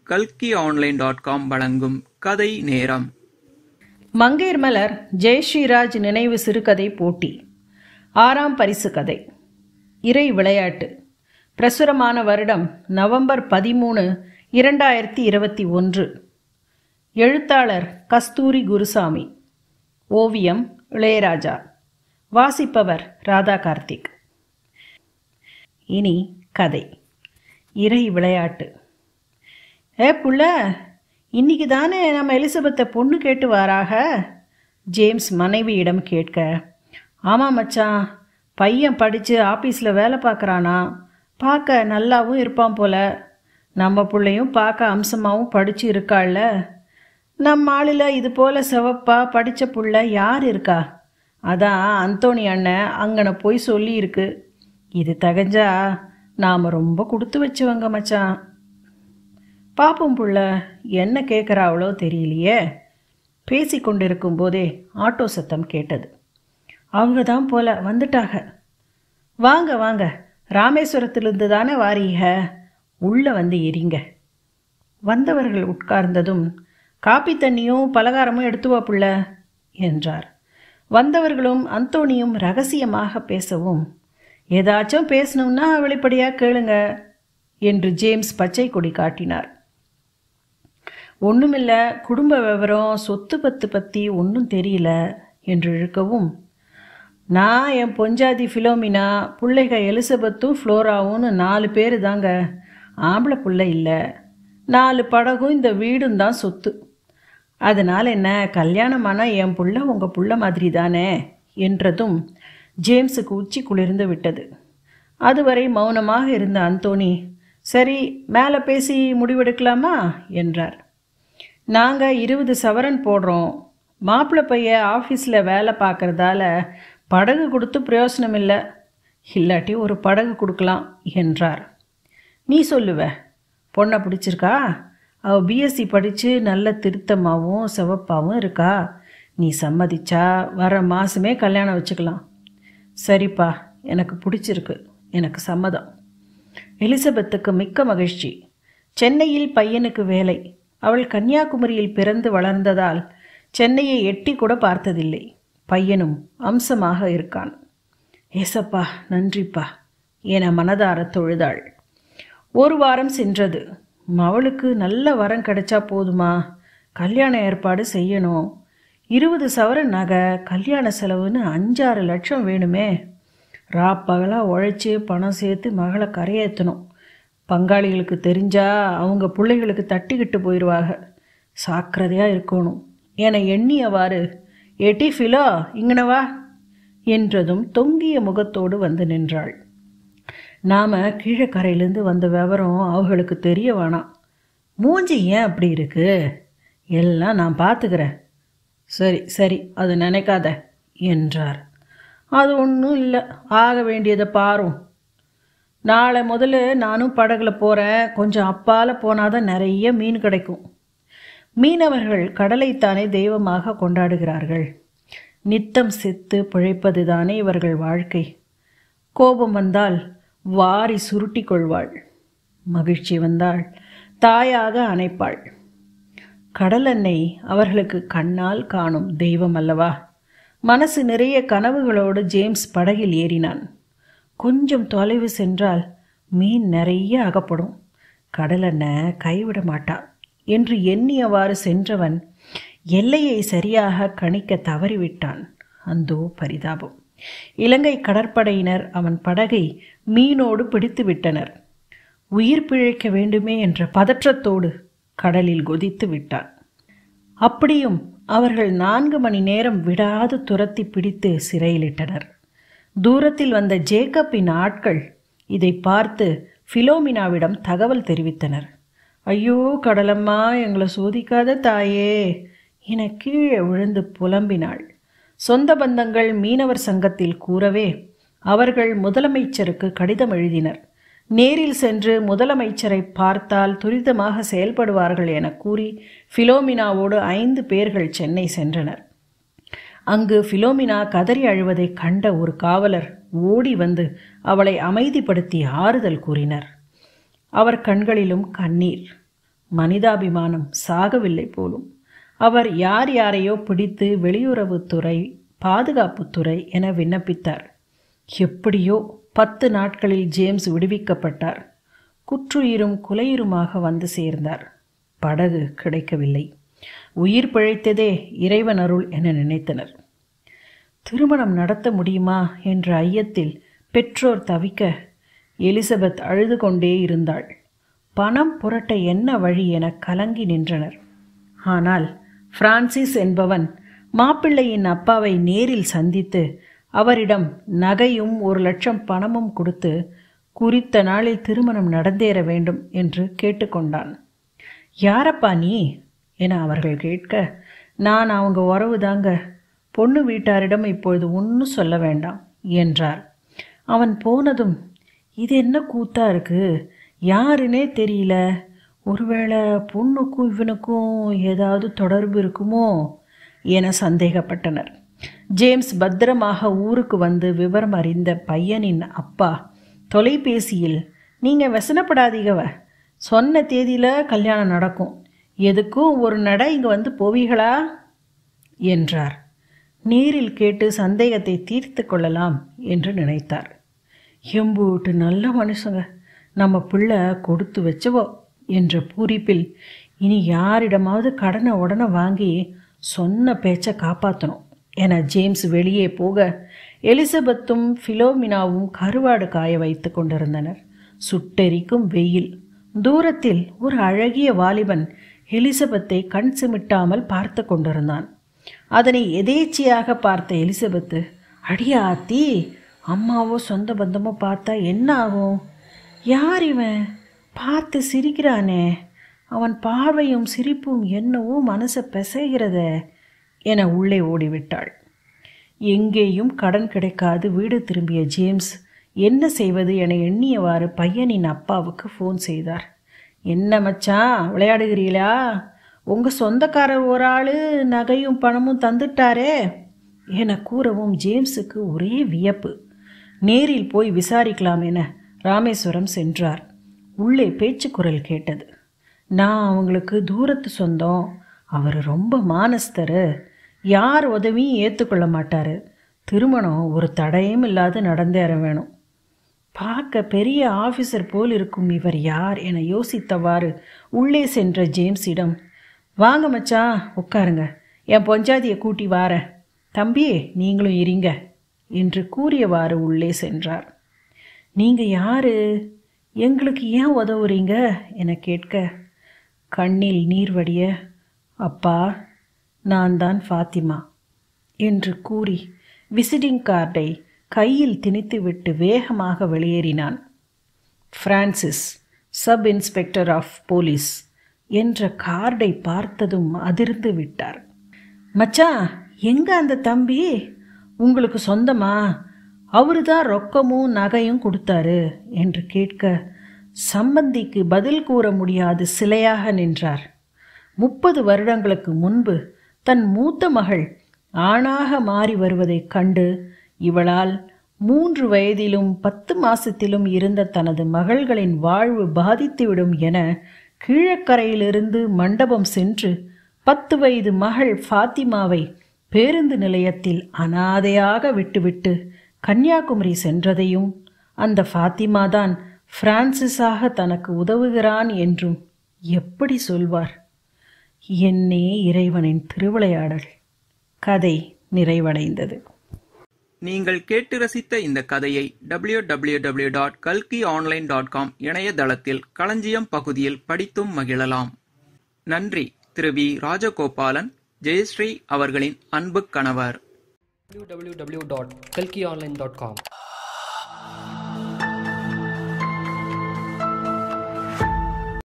கல்கி online dot com வழங்கும் கதை நேரம் மங்கையர் மலர் ஜெயஸ்ரீராஜ் நினைவு சிறுகதை போட்டி ஆறாம் பரிசு கதை இறை விளையாட்டு பிரசுரமான வருடம் நவம்பர் பதிமூணு இரண்டாயிரத்தி இருபத்தி ஒன்று எழுத்தாளர் கஸ்தூரி குருசாமி ஓவியம் இளையராஜா வாசிப்பவர் ராதா கார்த்திக் இனி கதை இறை விளையாட்டு ஏ புள்ள இன்னைக்கு தானே நம்ம எலிசபெத்தை பொண்ணு கேட்டு வாராக ஜேம்ஸ் மனைவியிடம் கேட்க ஆமாம் மச்சான் பையன் படித்து ஆஃபீஸில் வேலை பார்க்குறானா பார்க்க நல்லாவும் இருப்பான் போல நம்ம பிள்ளையும் பார்க்க அம்சமாகவும் படித்து இருக்காள்ல நம்ம ஆளில் இது போல் சிவப்பா படித்த புள்ள யார் இருக்கா அதான் அந்தோணி அண்ணன் அங்கன போய் சொல்லியிருக்கு இது தகஞ்சா நாம் ரொம்ப கொடுத்து வச்சவங்க மச்சான் பாப்போம் புள்ள என்ன கேட்குறாவளோ தெரியலையே பேசி கொண்டிருக்கும் போதே ஆட்டோ சத்தம் கேட்டது அவங்க தான் போல வந்துட்டாக வாங்க வாங்க ராமேஸ்வரத்திலிருந்து தானே வாரீக உள்ளே வந்து எரிங்க வந்தவர்கள் உட்கார்ந்ததும் காப்பி தண்ணியும் பலகாரமும் எடுத்து வா புள்ள என்றார் வந்தவர்களும் அந்தோணியும் ரகசியமாக பேசவும் ஏதாச்சும் பேசணும்னா வெளிப்படையாக கேளுங்க என்று ஜேம்ஸ் பச்சை கொடி காட்டினார் ஒன்றுமில்ல குடும்ப விவரம் சொத்து பத்து பற்றி ஒன்றும் தெரியல என்று இழுக்கவும் நான் என் பொஞ்சாதி ஃபிலோமினா பிள்ளைக எலிசபெத்தும் ஃப்ளோராவும்னு நாலு பேர் தாங்க ஆம்பளை பிள்ளை இல்லை நாலு படகும் இந்த வீடும் தான் சொத்து அதனால் என்ன கல்யாணமானா என் புள்ள உங்கள் புள்ள மாதிரி தானே என்றதும் ஜேம்ஸுக்கு உச்சி குளிர்ந்து விட்டது அதுவரை மௌனமாக இருந்த அந்தோணி சரி மேலே பேசி முடிவெடுக்கலாமா என்றார் நாங்கள் இருபது சவரன் போடுறோம் மாப்பிள்ளை பையன் ஆஃபீஸில் வேலை பார்க்குறதால படகு கொடுத்து பிரயோசனம் இல்லை இல்லாட்டி ஒரு படகு கொடுக்கலாம் என்றார் நீ சொல்லுவ பொண்ணை பிடிச்சிருக்கா அவள் பிஎஸ்சி படித்து நல்ல திருத்தமாகவும் சிவப்பாகவும் இருக்கா நீ சம்மதிச்சா வர மாதமே கல்யாணம் வச்சுக்கலாம் சரிப்பா எனக்கு பிடிச்சிருக்கு எனக்கு சம்மதம் எலிசபெத்துக்கு மிக்க மகிழ்ச்சி சென்னையில் பையனுக்கு வேலை அவள் கன்னியாகுமரியில் பிறந்து வளர்ந்ததால் சென்னையை எட்டி கூட பார்த்ததில்லை பையனும் அம்சமாக இருக்கான் ஏசப்பா நன்றிப்பா என மனதார தொழுதாள் ஒரு வாரம் சென்றது அவளுக்கு நல்ல வரம் கிடைச்சா போதுமா கல்யாண ஏற்பாடு செய்யணும் இருபது சவரன் நகை கல்யாண செலவுன்னு அஞ்சாறு லட்சம் வேணுமே ரா பகலாக உழைச்சி பணம் சேர்த்து மகளை கரையேற்றணும் பங்காளிகளுக்கு தெரிஞ்சா அவங்க பிள்ளைகளுக்கு தட்டிக்கிட்டு போயிடுவாங்க சாக்கிரதையாக இருக்கணும் என எண்ணியவாறு ஏட்டி ஃபிலோ இங்கனவா என்றதும் தொங்கிய முகத்தோடு வந்து நின்றாள் நாம் கீழக்கரையிலேருந்து வந்த விவரம் அவர்களுக்கு தெரிய வேணாம் மூஞ்சி ஏன் அப்படி இருக்கு எல்லாம் நான் பார்த்துக்கிறேன் சரி சரி அது நினைக்காத என்றார் அது ஒன்றும் இல்லை ஆக வேண்டியதை பாரும் நாளை முதல்ல நானும் படகுல போகிறேன் கொஞ்சம் அப்பால் போனால் தான் நிறைய மீன் கிடைக்கும் மீனவர்கள் கடலைத்தானே தெய்வமாக கொண்டாடுகிறார்கள் நித்தம் செத்து பிழைப்பது தானே இவர்கள் வாழ்க்கை கோபம் வந்தால் வாரி சுருட்டி கொள்வாள் மகிழ்ச்சி வந்தால் தாயாக அணைப்பாள் கடலெண்ணெய் அவர்களுக்கு கண்ணால் காணும் தெய்வம் அல்லவா மனசு நிறைய கனவுகளோடு ஜேம்ஸ் படகில் ஏறினான் கொஞ்சம் தொலைவு சென்றால் மீன் நிறைய அகப்படும் கடலெண்ணெய் கைவிட மாட்டா என்று எண்ணியவாறு சென்றவன் எல்லையை சரியாக கணிக்க தவறிவிட்டான் அந்தோ பரிதாபம் இலங்கை கடற்படையினர் அவன் படகை மீனோடு பிடித்து விட்டனர் உயிர் பிழைக்க வேண்டுமே என்ற பதற்றத்தோடு கடலில் கொதித்து விட்டான் அப்படியும் அவர்கள் நான்கு மணி நேரம் விடாது துரத்தி பிடித்து சிறையிலிட்டனர் தூரத்தில் வந்த ஜேக்கப்பின் ஆட்கள் இதை பார்த்து ஃபிலோமினாவிடம் தகவல் தெரிவித்தனர் ஐயோ கடலம்மா எங்களை சோதிக்காத தாயே என கீழே விழுந்து புலம்பினாள் சொந்த பந்தங்கள் மீனவர் சங்கத்தில் கூறவே அவர்கள் முதலமைச்சருக்கு கடிதம் எழுதினர் நேரில் சென்று முதலமைச்சரை பார்த்தால் துரிதமாக செயல்படுவார்கள் என கூறி ஃபிலோமினாவோடு ஐந்து பேர்கள் சென்னை சென்றனர் அங்கு ஃபிலோமினா கதறி அழுவதை கண்ட ஒரு காவலர் ஓடி வந்து அவளை அமைதிப்படுத்தி ஆறுதல் கூறினர் அவர் கண்களிலும் கண்ணீர் மனிதாபிமானம் சாகவில்லை போலும் அவர் யார் யாரையோ பிடித்து வெளியுறவுத்துறை பாதுகாப்புத்துறை என விண்ணப்பித்தார் எப்படியோ பத்து நாட்களில் ஜேம்ஸ் விடுவிக்கப்பட்டார் குற்றுயிரும் குலையுருமாக வந்து சேர்ந்தார் படகு கிடைக்கவில்லை உயிர் பிழைத்ததே இறைவன் அருள் என நினைத்தனர் திருமணம் நடத்த முடியுமா என்ற ஐயத்தில் பெற்றோர் தவிக்க எலிசபெத் அழுது கொண்டே இருந்தாள் பணம் புரட்ட என்ன வழி என கலங்கி நின்றனர் ஆனால் பிரான்சிஸ் என்பவன் மாப்பிள்ளையின் அப்பாவை நேரில் சந்தித்து அவரிடம் நகையும் ஒரு லட்சம் பணமும் கொடுத்து குறித்த நாளில் திருமணம் நடந்தேற வேண்டும் என்று கேட்டுக்கொண்டான் யாரப்பா நீ என அவர்கள் கேட்க நான் அவங்க உறவு தாங்க பொண்ணு வீட்டாரிடம் இப்பொழுது ஒன்றும் சொல்ல வேண்டாம் என்றார் அவன் போனதும் இது என்ன கூத்தா இருக்கு யாருன்னே தெரியல ஒருவேளை பொண்ணுக்கும் இவனுக்கும் ஏதாவது தொடர்பு இருக்குமோ என சந்தேகப்பட்டனர் ஜேம்ஸ் பத்திரமாக ஊருக்கு வந்து விவரம் அறிந்த பையனின் அப்பா தொலைபேசியில் நீங்கள் வசனப்படாதீகவ சொன்ன தேதியில் கல்யாணம் நடக்கும் எதுக்கும் ஒரு நட இங்கே வந்து போவீங்களா என்றார் நேரில் கேட்டு சந்தேகத்தை தீர்த்து கொள்ளலாம் என்று நினைத்தார் எம்பூட்டு நல்ல மனுஷங்க நம்ம பிள்ளை கொடுத்து வச்சவோ என்ற பூரிப்பில் இனி யாரிடமாவது கடனை உடனே வாங்கி சொன்ன பேச்சை காப்பாற்றணும் என ஜேம்ஸ் வெளியே போக எலிசபெத்தும் ஃபிலோமினாவும் கருவாடு காய வைத்து கொண்டிருந்தனர் சுட்டெரிக்கும் வெயில் தூரத்தில் ஒரு அழகிய வாலிபன் எலிசபெத்தை கண் சிமிட்டாமல் பார்த்து கொண்டிருந்தான் அதனை எதேச்சியாக பார்த்த எலிசபெத்து அடியாத்தி அம்மாவோ சொந்த பந்தமோ பார்த்தா என்ன ஆகும் யார் இவன் பார்த்து சிரிக்கிறானே அவன் பார்வையும் சிரிப்பும் என்னவோ மனசை பிசைகிறதே என உள்ளே ஓடிவிட்டாள் எங்கேயும் கடன் கிடைக்காது வீடு திரும்பிய ஜேம்ஸ் என்ன செய்வது என எண்ணியவாறு பையனின் அப்பாவுக்கு ஃபோன் செய்தார் என்ன மச்சான் விளையாடுகிறீங்களா உங்கள் சொந்தக்காரர் ஒரு ஆள் நகையும் பணமும் தந்துட்டாரே என கூறவும் ஜேம்ஸுக்கு ஒரே வியப்பு நேரில் போய் விசாரிக்கலாம் என ராமேஸ்வரம் சென்றார் உள்ளே பேச்சு குரல் கேட்டது நான் அவங்களுக்கு தூரத்து சொந்தம் அவர் ரொம்ப மானஸ்தர் யார் உதவியும் ஏற்றுக்கொள்ள மாட்டார் திருமணம் ஒரு தடையும் இல்லாது நடந்தேற வேணும் பார்க்க பெரிய ஆஃபீஸர் போல் இருக்கும் இவர் யார் என யோசித்தவாறு உள்ளே சென்ற ஜேம்ஸிடம் வாங்க மச்சான் உட்காருங்க என் பொஞ்சாதியை கூட்டி வாரேன் தம்பி நீங்களும் இருங்க என்று கூறியவாறு உள்ளே சென்றார் நீங்கள் யாரு எங்களுக்கு ஏன் உதவுறீங்க என கேட்க கண்ணில் நீர் வடிய அப்பா நான் தான் ஃபாத்திமா என்று கூறி விசிட்டிங் கார்டை கையில் திணித்துவிட்டு வேகமாக வெளியேறினான் Francis sub inspector of police என்ற கார்டை பார்த்ததும் அதிர்ந்து விட்டார் மச்சான் எங்க அந்த தம்பி உங்களுக்கு சொந்தமா அவரு தான் ரொக்கமும் நகையும் கொடுத்தாரு என்று கேட்க சம்பந்திக்கு பதில் கூற முடியாது சிலையாக நின்றார் முப்பது வருடங்களுக்கு முன்பு தன் மூத்த மகள் ஆணாக மாறி வருவதைக் கண்டு இவளால் மூன்று வயதிலும் பத்து மாசத்திலும் இருந்த தனது மகள்களின் வாழ்வு பாதித்துவிடும் என கீழக்கரையிலிருந்து மண்டபம் சென்று பத்து வயது மகள் ஃபாத்திமாவை பேருந்து நிலையத்தில் அனாதையாக விட்டுவிட்டு கன்னியாகுமரி சென்றதையும் அந்த ஃபாத்திமா தான் பிரான்சிஸாக தனக்கு உதவுகிறான் என்றும் எப்படி சொல்வார் என்னே இறைவனின் திருவிளையாடல் கதை நிறைவடைந்தது நீங்கள் கேட்டு ரசித்த இந்த கதையை டபிள்யூ டபிள்யூ டபிள்யூ டாட் கல்கி ஆன்லைன் டாட் காம் இணையதளத்தில் களஞ்சியம் பகுதியில் படித்தும் மகிழலாம் நன்றி திரு வி ராஜகோபாலன் ஜெயஸ்ரீ அவர்களின் அன்பு கணவர் www.kalkionline.com